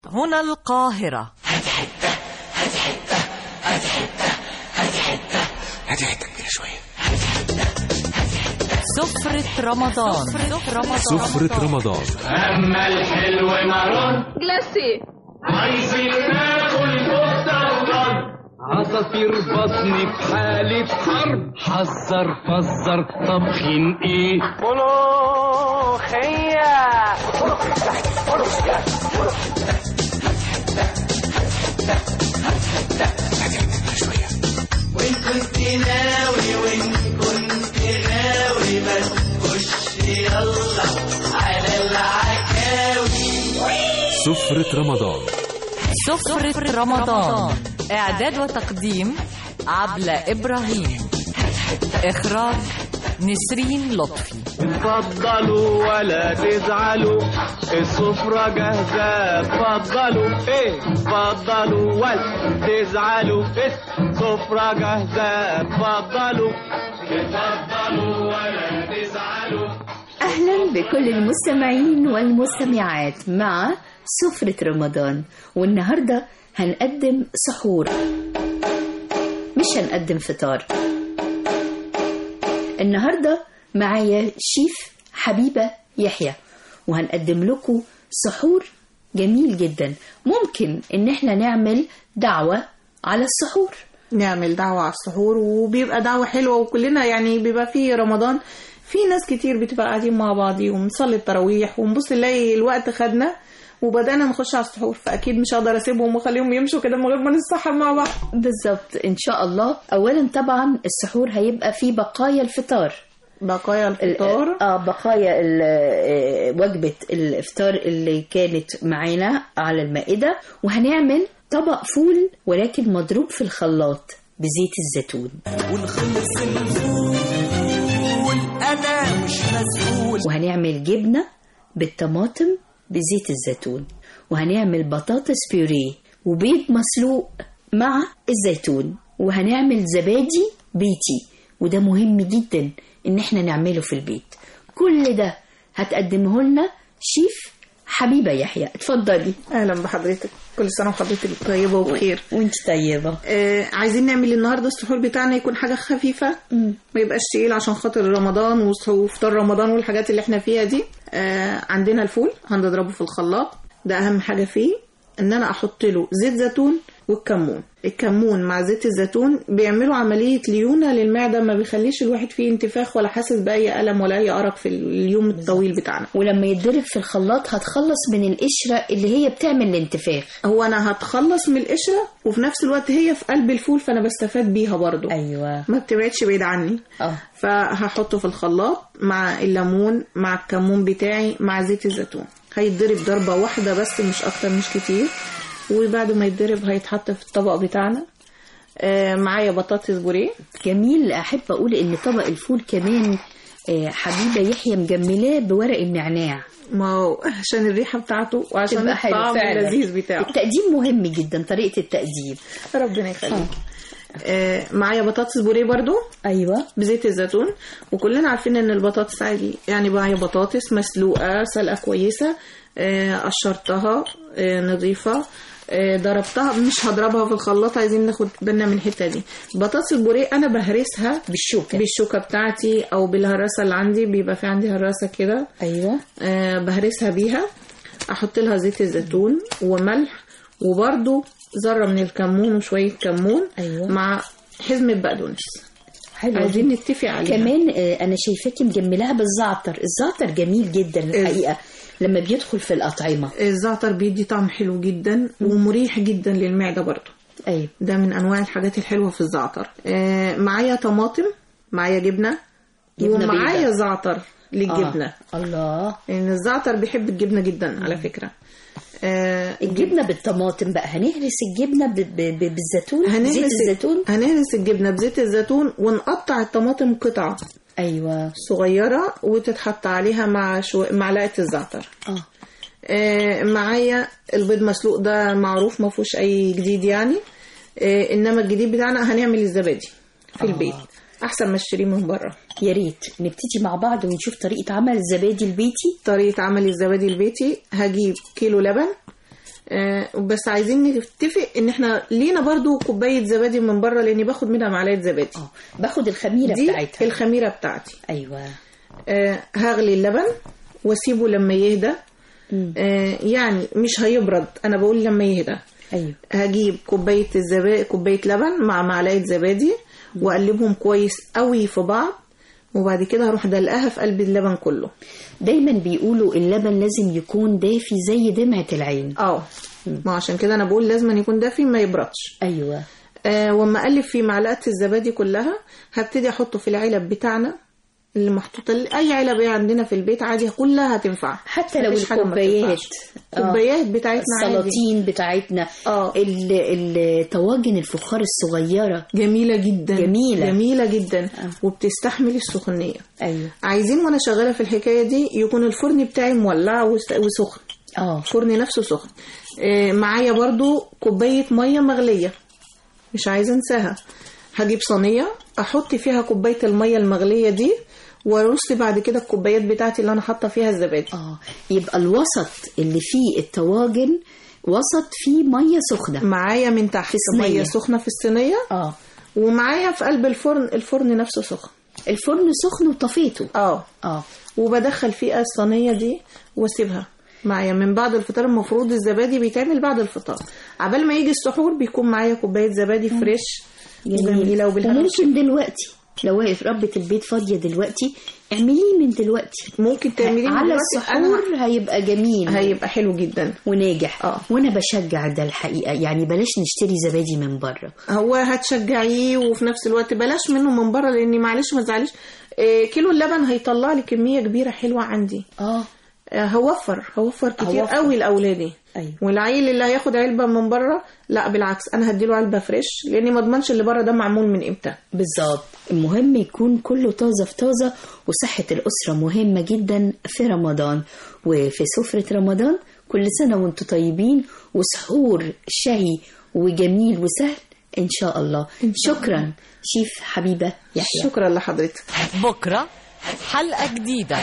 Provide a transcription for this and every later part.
هنا القاهرة هاتي حته كبيره شويه سفرة رمضان سفرة رمضان سفرة رمضان أما الحلو مرار جلاسي عايزين ناكل كفتة وضرب عصافير بطني في حالة حرب حذر فزر طبخين ايه ملوخية سفرة رمضان سفرة رمضان إعداد وتقديم عبلة إبراهيم إخراج نسرين لطفي اتفضلوا ولا تزعلوا السفرة جاهزة اتفضلوا ايه اتفضلوا ولا تزعلوا السفرة جاهزة اتفضلوا اتفضلوا ولا تزعلوا أهلا بكل المستمعين والمستمعات مع سفرة رمضان والنهاردة هنقدم سحور مش هنقدم فطار النهاردة معايا شيف حبيبة يحيى وهنقدم لكم سحور جميل جدا ممكن ان احنا نعمل دعوة على السحور نعمل دعوة على السحور وبيبقى دعوة حلوة وكلنا يعني بيبقى في رمضان في ناس كتير بتبقى قاعدين مع بعضيهم نصلي التراويح ونبص نلاقي الوقت خدنا وبدأنا نخش على السحور فأكيد مش هقدر أسيبهم وأخليهم يمشوا كده من غير ما نتسحر مع بعض بالظبط ان شاء الله اولا طبعا السحور هيبقى فيه بقايا الفطار بقايا الفطار اه بقايا ال- آه، وجبة الافطار اللي كانت معانا على المائدة وهنعمل طبق فول ولكن مضروب في الخلاط بزيت الزيتون وهنعمل جبنة بالطماطم بزيت الزيتون وهنعمل بطاطس بيوريه وبيض مسلوق مع الزيتون وهنعمل زبادي بيتي وده مهم جدا ان احنا نعمله في البيت كل ده هتقدمه لنا شيف حبيبة يحيى اتفضلي أهلا بحضرتك كل سنة وحضرتك طيبة وبخير وانت طيبة آه عايزين نعمل النهارده السحور بتاعنا يكون حاجة خفيفة ما يبقاش تقيل عشان خاطر رمضان وص- وفطار رمضان والحاجات اللي احنا فيها دي آه عندنا الفول هنضربه في الخلاط ده أهم حاجة فيه إن أنا أحط له زيت زيتون والكمون الكمون مع زيت الزيتون بيعملوا عملية ليونة للمعدة ما بيخليش الواحد فيه انتفاخ ولا حاسس بأي ألم ولا أي أرق في اليوم الطويل بتاعنا ولما يتضرب في الخلاط هتخلص من القشرة اللي هي بتعمل الانتفاخ هو انا هتخلص من القشره وفي نفس الوقت هي في قلب الفول فانا بستفاد بيها برضو ايوه ما بتبعدش بعيد عني اه فهحطه في الخلاط مع الليمون مع الكمون بتاعي مع زيت الزيتون هيتضرب ضربه واحده بس مش اكتر مش كتير وبعد ما يتضرب هيتحط في الطبق بتاعنا آه معايا بطاطس بوريه جميل احب اقول ان طبق الفول كمان آه، حبيبة يحيى مجملاه بورق النعناع ما هو عشان الريحه بتاعته وعشان تبقى حلو الطعم فعلا اللذيذ بتاعه التقديم مهم جدا طريقة التقديم ربنا يخليك آه معايا بطاطس بوريه برضو ايوه بزيت الزيتون وكلنا عارفين ان البطاطس عادي يعني معايا بطاطس مسلوقه سلقه كويسه آه، قشرتها آه، نظيفه آه، ضربتها مش هضربها في الخلاط عايزين ناخد بالنا من الحته دي بطاطس البوريه انا بهرسها بالشوكة بالشوكه بتاعتي او بالهراسه اللي عندي بيبقى في عندي هراسه كده ايوه آه، بهرسها بيها احط لها زيت الزيتون وملح وبرده ذره من الكمون وشويه كمون أيوة. مع حزمه بقدونس حلو عايزين نتفق عليها كمان آه، انا شايفاكي مجملاها بالزعتر الزعتر جميل جدا الحقيقة لما بيدخل في الأطعمة الزعتر بيدي طعم حلو جدا ومريح جدا للمعدة برضو ايوه ده من انواع الحاجات الحلوة في الزعتر آه معايا طماطم معايا جبنة جبنة ومعايا بيضاء. زعتر للجبنة آه. الله لان الزعتر بيحب الجبنة جدا على فكرة آه الجبنة بالطماطم بقى هنهرس الجبنة ب... ب... ب... بالزيتون هنهرس زيت الزيتون هنهرس الجبنة بزيت الزيتون ونقطع الطماطم قطع ايوه صغيرة وتتحط عليها مع شو... معلقة الزعتر اه آه، معايا البيض مسلوق ده معروف ما فيهوش اي جديد يعني آه، انما الجديد بتاعنا هنعمل الزبادي في البيت احسن ما اشتريه من بره يا ريت نبتدي مع بعض ونشوف طريقة عمل الزبادي البيتي طريقه عمل الزبادي البيتي هجيب كيلو لبن آه بس عايزين نتفق ان احنا لينا برضو كوبايه زبادي من بره لاني باخد منها معلقه زبادي اه باخد الخميره دي بتاعتها الخميره بتاعتي ايوه آه هغلي اللبن واسيبه لما يهدى آه يعني مش هيبرد انا بقول لما يهدى ايوه هجيب كوبايه الزبادي كوبايه لبن مع معلقه زبادي واقلبهم كويس قوي في بعض وبعد كده هروح دلقاها في قلب اللبن كله دايما بيقولوا اللبن لازم يكون دافي زي دمعه العين اه ما عشان كده انا بقول لازم يكون دافي ما يبردش ايوه آه واما اقلب في معلقه الزبادي كلها هبتدي احطه في العلب بتاعنا اللي محطوطه اي علب عندنا في البيت عادي كلها هتنفع حتى لو مفيش حاجة ما الكوبايات تنفعش. الكوبايات بتاعتنا عادي السلاطين بتاعتنا اه. ال- الطواجن الفخار الصغيره جميله جدا جميلة. جميله جدا وبتستحمل السخونيه ايوه عايزين وانا شغاله في الحكايه دي يكون الفرن بتاعي مولع وس- وسخن اه الفرن نفسه سخن آه، معايا برضو كوبايه ميه مغليه مش عايزه انساها هجيب صينيه احط فيها كوبايه الميه المغليه دي وارص بعد كده الكوبايات بتاعتي اللي انا حاطه فيها الزبادي اه يبقى الوسط اللي فيه الطواجن وسط فيه ميه سخنه معايا من تحت صينية. ميه سخنه في الصينيه اه ومعايا في قلب الفرن الفرن نفسه سخن الفرن سخن وطفيته اه اه وبدخل فيها الصينيه دي واسيبها معايا من بعد الفطار المفروض الزبادي بيتعمل بعد الفطار عبال ما يجي السحور بيكون معايا كوبايه زبادي فريش جميله وبالهنا وممكن دلوقتي لو واقف ربة البيت فاضية دلوقتي اعمليه من دلوقتي ممكن تعمليه من على دلوقتي. أنا السحور هيبقى جميل هيبقى حلو جدا وناجح آه. وانا بشجع ده الحقيقة يعني بلاش نشتري زبادي من بره هو هتشجعيه وفي نفس الوقت بلاش منه من بره لاني معلش ما تزعليش إيه، كيلو اللبن هيطلع لي كميه كبيره حلوه عندي اه آه، هوفر هوفر كتير هوفر. قوي لاولادي أيوة. والعيل اللي هياخد علبه من بره لا بالعكس انا هديله علبه فريش لاني ما اضمنش اللي بره ده معمول من امتى بالظبط المهم يكون كله طازة في طازة وصحة الأسرة مهمة جدا في رمضان وفي سفرة رمضان كل سنة وانتم طيبين وسحور شهي وجميل وسهل إن شاء الله شكرا شيف حبيبة يحيى شكرا لحضرتك بكرة حلقة جديدة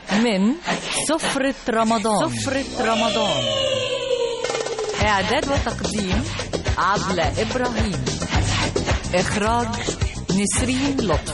من سفرة رمضان سفرة رمضان إعداد وتقديم عبلة إبراهيم إخراج نسرين لطفي